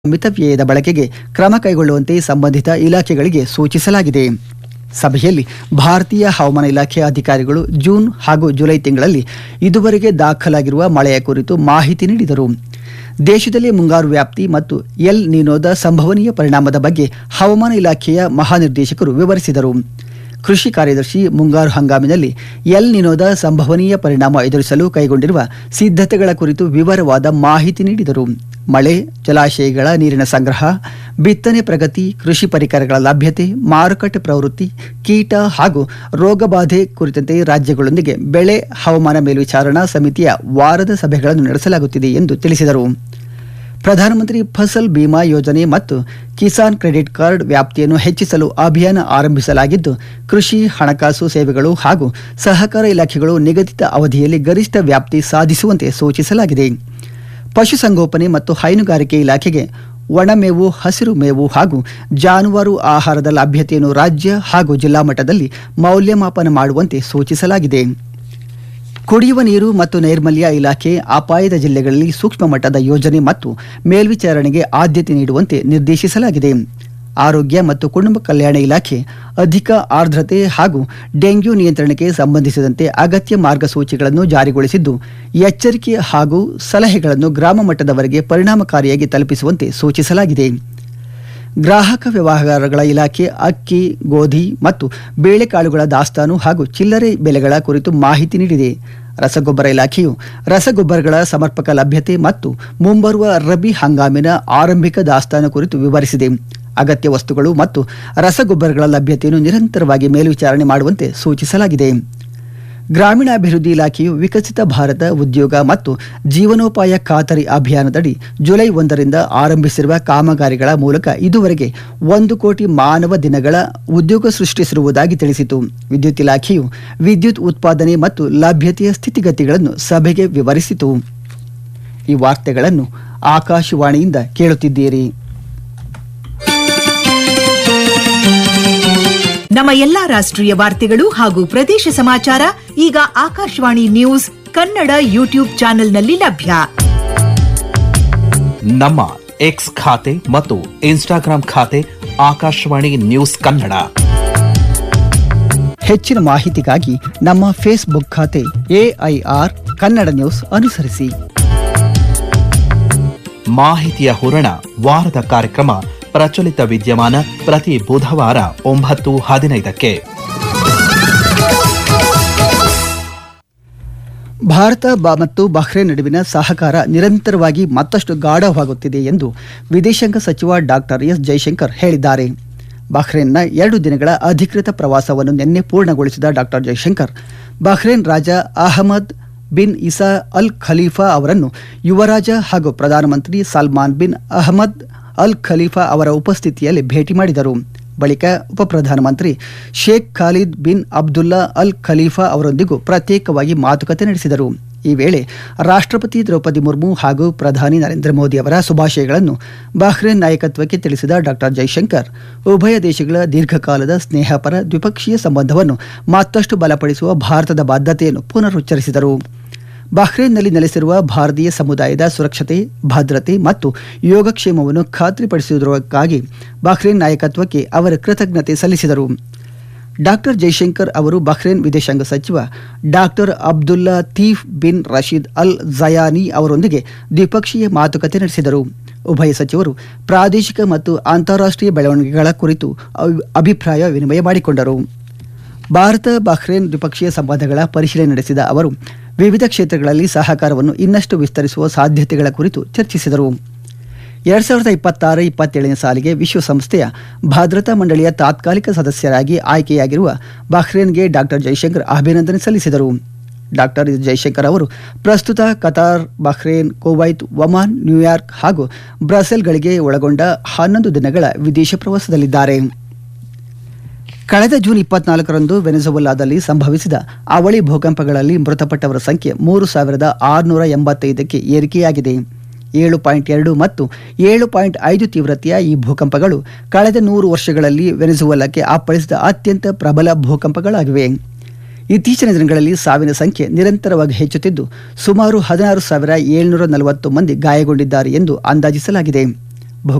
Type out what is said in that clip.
ಮಿತವ್ಯಯದ ಬಳಕೆಗೆ ಕ್ರಮ ಕೈಗೊಳ್ಳುವಂತೆ ಸಂಬಂಧಿತ ಇಲಾಖೆಗಳಿಗೆ ಸೂಚಿಸಲಾಗಿದೆ ಸಭೆಯಲ್ಲಿ ಭಾರತೀಯ ಹವಾಮಾನ ಇಲಾಖೆ ಅಧಿಕಾರಿಗಳು ಜೂನ್ ಹಾಗೂ ಜುಲೈ ತಿಂಗಳಲ್ಲಿ ಇದುವರೆಗೆ ದಾಖಲಾಗಿರುವ ಮಳೆಯ ಕುರಿತು ಮಾಹಿತಿ ನೀಡಿದರು ದೇಶದಲ್ಲಿ ಮುಂಗಾರು ವ್ಯಾಪ್ತಿ ಮತ್ತು ಎಲ್ ನಿನೋದ ಸಂಭವನೀಯ ಪರಿಣಾಮದ ಬಗ್ಗೆ ಹವಾಮಾನ ಇಲಾಖೆಯ ಮಹಾನಿರ್ದೇಶಕರು ವಿವರಿಸಿದರು ಕೃಷಿ ಕಾರ್ಯದರ್ಶಿ ಮುಂಗಾರು ಹಂಗಾಮಿನಲ್ಲಿ ಎಲ್ ನಿನೋದ ಸಂಭವನೀಯ ಪರಿಣಾಮ ಎದುರಿಸಲು ಕೈಗೊಂಡಿರುವ ಸಿದ್ಧತೆಗಳ ಕುರಿತು ವಿವರವಾದ ಮಾಹಿತಿ ನೀಡಿದರು ಮಳೆ ಜಲಾಶಯಗಳ ನೀರಿನ ಸಂಗ್ರಹ ಬಿತ್ತನೆ ಪ್ರಗತಿ ಕೃಷಿ ಪರಿಕರಗಳ ಲಭ್ಯತೆ ಮಾರುಕಟ್ಟೆ ಪ್ರವೃತ್ತಿ ಕೀಟ ಹಾಗೂ ರೋಗಬಾಧೆ ಕುರಿತಂತೆ ರಾಜ್ಯಗಳೊಂದಿಗೆ ಬೆಳೆ ಹವಾಮಾನ ಮೇಲ್ವಿಚಾರಣಾ ಸಮಿತಿಯ ವಾರದ ಸಭೆಗಳನ್ನು ನಡೆಸಲಾಗುತ್ತಿದೆ ಎಂದು ತಿಳಿಸಿದರು ಪ್ರಧಾನಮಂತ್ರಿ ಫಸಲ್ ಬಿಮಾ ಯೋಜನೆ ಮತ್ತು ಕಿಸಾನ್ ಕ್ರೆಡಿಟ್ ಕಾರ್ಡ್ ವ್ಯಾಪ್ತಿಯನ್ನು ಹೆಚ್ಚಿಸಲು ಅಭಿಯಾನ ಆರಂಭಿಸಲಾಗಿದ್ದು ಕೃಷಿ ಹಣಕಾಸು ಸೇವೆಗಳು ಹಾಗೂ ಸಹಕಾರ ಇಲಾಖೆಗಳು ನಿಗದಿತ ಅವಧಿಯಲ್ಲಿ ಗರಿಷ್ಠ ವ್ಯಾಪ್ತಿ ಸಾಧಿಸುವಂತೆ ಸೂಚಿಸಲಾಗಿದೆ ಪಶುಸಂಗೋಪನೆ ಮತ್ತು ಹೈನುಗಾರಿಕೆ ಇಲಾಖೆಗೆ ಒಣಮೇವು ಹಸಿರು ಮೇವು ಹಾಗೂ ಜಾನುವಾರು ಆಹಾರದ ಲಭ್ಯತೆಯನ್ನು ರಾಜ್ಯ ಹಾಗೂ ಜಿಲ್ಲಾ ಮಟ್ಟದಲ್ಲಿ ಮೌಲ್ಯಮಾಪನ ಮಾಡುವಂತೆ ಸೂಚಿಸಲಾಗಿದೆ ಕುಡಿಯುವ ನೀರು ಮತ್ತು ನೈರ್ಮಲ್ಯ ಇಲಾಖೆ ಅಪಾಯದ ಜಿಲ್ಲೆಗಳಲ್ಲಿ ಸೂಕ್ಷ್ಮ ಮಟ್ಟದ ಯೋಜನೆ ಮತ್ತು ಮೇಲ್ವಿಚಾರಣೆಗೆ ಆದ್ಯತೆ ನೀಡುವಂತೆ ನಿರ್ದೇಶಿಸಲಾಗಿದೆ ಆರೋಗ್ಯ ಮತ್ತು ಕುಟುಂಬ ಕಲ್ಯಾಣ ಇಲಾಖೆ ಅಧಿಕ ಆರ್ದ್ರತೆ ಹಾಗೂ ಡೆಂಗ್ಯೂ ನಿಯಂತ್ರಣಕ್ಕೆ ಸಂಬಂಧಿಸಿದಂತೆ ಅಗತ್ಯ ಮಾರ್ಗಸೂಚಿಗಳನ್ನು ಜಾರಿಗೊಳಿಸಿದ್ದು ಎಚ್ಚರಿಕೆ ಹಾಗೂ ಸಲಹೆಗಳನ್ನು ಗ್ರಾಮ ಮಟ್ಟದವರೆಗೆ ಪರಿಣಾಮಕಾರಿಯಾಗಿ ತಲುಪಿಸುವಂತೆ ಸೂಚಿಸಲಾಗಿದೆ ಗ್ರಾಹಕ ವ್ಯವಹಾರಗಳ ಇಲಾಖೆ ಅಕ್ಕಿ ಗೋಧಿ ಮತ್ತು ಬೇಳೆಕಾಳುಗಳ ದಾಸ್ತಾನು ಹಾಗೂ ಚಿಲ್ಲರೆ ಬೆಲೆಗಳ ಕುರಿತು ಮಾಹಿತಿ ನೀಡಿದೆ ರಸಗೊಬ್ಬರ ಇಲಾಖೆಯು ರಸಗೊಬ್ಬರಗಳ ಸಮರ್ಪಕ ಲಭ್ಯತೆ ಮತ್ತು ಮುಂಬರುವ ರಬಿ ಹಂಗಾಮಿನ ಆರಂಭಿಕ ದಾಸ್ತಾನು ಕುರಿತು ವಿವರಿಸಿದೆ ಅಗತ್ಯ ವಸ್ತುಗಳು ಮತ್ತು ರಸಗೊಬ್ಬರಗಳ ಲಭ್ಯತೆಯನ್ನು ನಿರಂತರವಾಗಿ ಮೇಲ್ವಿಚಾರಣೆ ಮಾಡುವಂತೆ ಸೂಚಿಸಲಾಗಿದೆ ಗ್ರಾಮೀಣಾಭಿವೃದ್ಧಿ ಇಲಾಖೆಯು ವಿಕಸಿತ ಭಾರತ ಉದ್ಯೋಗ ಮತ್ತು ಜೀವನೋಪಾಯ ಖಾತರಿ ಅಭಿಯಾನದಡಿ ಜುಲೈ ಒಂದರಿಂದ ಆರಂಭಿಸಿರುವ ಕಾಮಗಾರಿಗಳ ಮೂಲಕ ಇದುವರೆಗೆ ಒಂದು ಕೋಟಿ ಮಾನವ ದಿನಗಳ ಉದ್ಯೋಗ ಸೃಷ್ಟಿಸಿರುವುದಾಗಿ ತಿಳಿಸಿತು ವಿದ್ಯುತ್ ಇಲಾಖೆಯು ವಿದ್ಯುತ್ ಉತ್ಪಾದನೆ ಮತ್ತು ಲಭ್ಯತೆಯ ಸ್ಥಿತಿಗತಿಗಳನ್ನು ಸಭೆಗೆ ವಿವರಿಸಿತು ಈ ವಾರ್ತೆಗಳನ್ನು ಆಕಾಶವಾಣಿಯಿಂದ ಕೇಳುತ್ತಿದ್ದೀರಿ ನಮ್ಮ ಎಲ್ಲಾ ರಾಷ್ಟ್ರೀಯ ವಾರ್ತೆಗಳು ಹಾಗೂ ಪ್ರದೇಶ ಸಮಾಚಾರ ಈಗ ಆಕಾಶವಾಣಿ ನ್ಯೂಸ್ ಕನ್ನಡ ಯೂಟ್ಯೂಬ್ ಚಾನೆಲ್ನಲ್ಲಿ ಲಭ್ಯ ನಮ್ಮ ಎಕ್ಸ್ ಖಾತೆ ಮತ್ತು ಇನ್ಸ್ಟಾಗ್ರಾಂ ಖಾತೆ ಆಕಾಶವಾಣಿ ನ್ಯೂಸ್ ಕನ್ನಡ ಹೆಚ್ಚಿನ ಮಾಹಿತಿಗಾಗಿ ನಮ್ಮ ಫೇಸ್ಬುಕ್ ಖಾತೆ ಎಐಆರ್ ಕನ್ನಡ ನ್ಯೂಸ್ ಅನುಸರಿಸಿ ಮಾಹಿತಿಯ ಹೂರಣ ವಾರದ ಕಾರ್ಯಕ್ರಮ ಪ್ರಚಲಿತ ವಿದ್ಯಮಾನ ಪ್ರತಿ ಬುಧವಾರ ಒಂಬತ್ತು ಹದಿನೈದಕ್ಕೆ ಭಾರತ ಬ- ಮತ್ತು ಬಹ್ರೇನ್ ನಡುವಿನ ಸಹಕಾರ ನಿರಂತರವಾಗಿ ಮತ್ತಷ್ಟು ಗಾಢವಾಗುತ್ತಿದೆ ಎಂದು ವಿದೇಶಾಂಗ ಸಚಿವ ಡಾಕ್ಟರ್ ಎಸ್ ಜೈಶಂಕರ್ ಹೇಳಿದ್ದಾರೆ ಬಹ್ರೇನ್ನ ಎರಡು ದಿನಗಳ ಅಧಿಕೃತ ಪ್ರವಾಸವನ್ನು ನಿನ್ನೆ ಪೂರ್ಣಗೊಳಿಸಿದ ಡಾಕ್ಟರ್ ಜೈಶಂಕರ್ ಬಹ್ರೇನ್ ರಾಜ Ahmed bin Isa Al Khalifa ಅವರನ್ನು ಯುವರಾಜ ಹಾಗೂ ಪ್ರಧಾನಮಂತ್ರಿ Salman bin Ahmed Al Khalifa ಅವರ ಉಪಸ್ಥಿತಿಯಲ್ಲಿ ಭೇಟಿ ಮಾಡಿದರು ಬಳಿಕ ಉಪಪ್ರಧಾನಮಂತ್ರಿ Sheikh Khalid bin Abdullah Al Khalifa ಅವರೊಂದಿಗೂ ಪ್ರತ್ಯೇಕವಾಗಿ ಮಾತುಕತೆ ನಡೆಸಿದರು ಈ ವೇಳೆ ರಾಷ್ಟ್ರಪತಿ ದ್ರೌಪದಿ ಮುರ್ಮು ಹಾಗೂ ಪ್ರಧಾನಿ ನರೇಂದ್ರ ಮೋದಿ ಅವರ ಶುಭಾಶಯಗಳನ್ನು ಬಹ್ರೇನ್ ನಾಯಕತ್ವಕ್ಕೆ ತಿಳಿಸಿದ ಡಾಕ್ಟರ್ ಜೈಶಂಕರ್ ಉಭಯ ದೇಶಗಳ ದೀರ್ಘಕಾಲದ ಸ್ನೇಹಪರ ದ್ವಿಪಕ್ಷೀಯ ಸಂಬಂಧವನ್ನು ಮತ್ತಷ್ಟು ಬಲಪಡಿಸುವ ಭಾರತದ ಬದ್ಧತೆಯನ್ನು ಪುನರುಚ್ಚರಿಸಿದರು ಬಹ್ರೇನ್ನಲ್ಲಿ ನೆಲೆಸಿರುವ ಭಾರತೀಯ ಸಮುದಾಯದ ಸುರಕ್ಷತೆ ಭದ್ರತೆ ಮತ್ತು ಯೋಗಕ್ಷೇಮವನ್ನು ಖಾತ್ರಿಪಡಿಸುವುದಕ್ಕಾಗಿ ಬಹ್ರೇನ್ ನಾಯಕತ್ವಕ್ಕೆ ಅವರ ಕೃತಜ್ಞತೆ ಸಲ್ಲಿಸಿದರು ಡಾಕ್ಟರ್ ಜೈಶಂಕರ್ ಅವರು ಬಹ್ರೇನ್ ವಿದೇಶಾಂಗ ಸಚಿವ doctor Abdullatif bin Rashid Al Zayani ಅವರೊಂದಿಗೆ ದ್ವಿಪಕ್ಷೀಯ ಮಾತುಕತೆ ನಡೆಸಿದರು ಉಭಯ ಸಚಿವರು ಪ್ರಾದೇಶಿಕ ಮತ್ತು ಅಂತಾರಾಷ್ಟ್ರೀಯ ಬೆಳವಣಿಗೆಗಳ ಕುರಿತು ಅಭಿ- ಅಭಿಪ್ರಾಯ ವಿನಿಮಯ ಮಾಡಿಕೊಂಡರು ಭಾರತ ಬಹ್ರೇನ್ ದ್ವಿಪಕ್ಷೀಯ ಸಂಬಂಧಗಳ ಪರಿಶೀಲನೆ ನಡೆಸಿದ ಅವರು ವಿವಿಧ ಕ್ಷೇತ್ರಗಳಲ್ಲಿ ಸಹಕಾರವನ್ನು ಇನ್ನಷ್ಟು ವಿಸ್ತರಿಸುವ ಸಾಧ್ಯತೆಗಳ ಕುರಿತು ಚರ್ಚಿಸಿದರು ಎರಡ್ ಸಾವಿರದ ಇಪ್ಪತ್ತಾರು ಇಪ್ಪತ್ತೇಳನೇ ಸಾಲಿಗೆ ವಿಶ್ವಸಂಸ್ಥೆಯ ಭದ್ರತಾ ಮಂಡಳಿಯ ತಾತ್ಕಾಲಿಕ ಸದಸ್ಯರಾಗಿ ಆಯ್ಕೆಯಾಗಿರುವ ಬಹ್ರೇನ್ಗೆ ಡಾಕ್ಟರ್ ಜೈಶಂಕರ್ ಅಭಿನಂದನೆ ಸಲ್ಲಿಸಿದರು ಡಾಕ್ಟರ್ ಜೈಶಂಕರ್ ಅವರು ಪ್ರಸ್ತುತ Qatar Bahrain Kuwait Oman New York ಹಾಗೂ ಬ್ರಸೆಲ್ಗಳಿಗೆ ಒಳಗೊಂಡ ಹನ್ನೊಂದು ದಿನಗಳ ವಿದೇಶ ಪ್ರವಾಸದಲ್ಲಿದ್ದಾರೆ ಕಳೆದ ಜೂನ್ ಇಪ್ಪತ್ನಾಲ್ಕರಂದು ವೆನೆಜುವೆಲಾದಲ್ಲಿ ಸಂಭವಿಸಿದ ಅವಳಿ ಭೂಕಂಪಗಳಲ್ಲಿ ಮೃತಪಟ್ಟವರ ಸಂಖ್ಯೆ ಮೂರು ಸಾವಿರದ ಆರುನೂರ ಎಂಬತ್ತೈದಕ್ಕೆ ಏರಿಕೆಯಾಗಿದೆ ಏಳು ಪಾಯಿಂಟ್ ಎರಡು ಮತ್ತು ಏಳು ಪಾಯಿಂಟ್ ಐದು ತೀವ್ರತೆಯ ಈ ಭೂಕಂಪಗಳು ಕಳೆದ ನೂರು ವರ್ಷಗಳಲ್ಲಿ ವೆನೆಜುವೆಲಾಕ್ಕೆ ಅಪ್ಪಳಿಸಿದ ಅತ್ಯಂತ ಪ್ರಬಲ ಭೂಕಂಪಗಳಾಗಿವೆ ಇತ್ತೀಚಿನ ದಿನಗಳಲ್ಲಿ ಸಾವಿನ ಸಂಖ್ಯೆ ನಿರಂತರವಾಗಿ ಹೆಚ್ಚುತ್ತಿದ್ದು ಸುಮಾರು ಹದಿನಾರು ಸಾವಿರ ಏಳ್ನೂರ ನಲವತ್ತು ಮಂದಿ ಗಾಯಗೊಂಡಿದ್ದಾರೆ ಎಂದು ಅಂದಾಜಿಸಲಾಗಿದೆ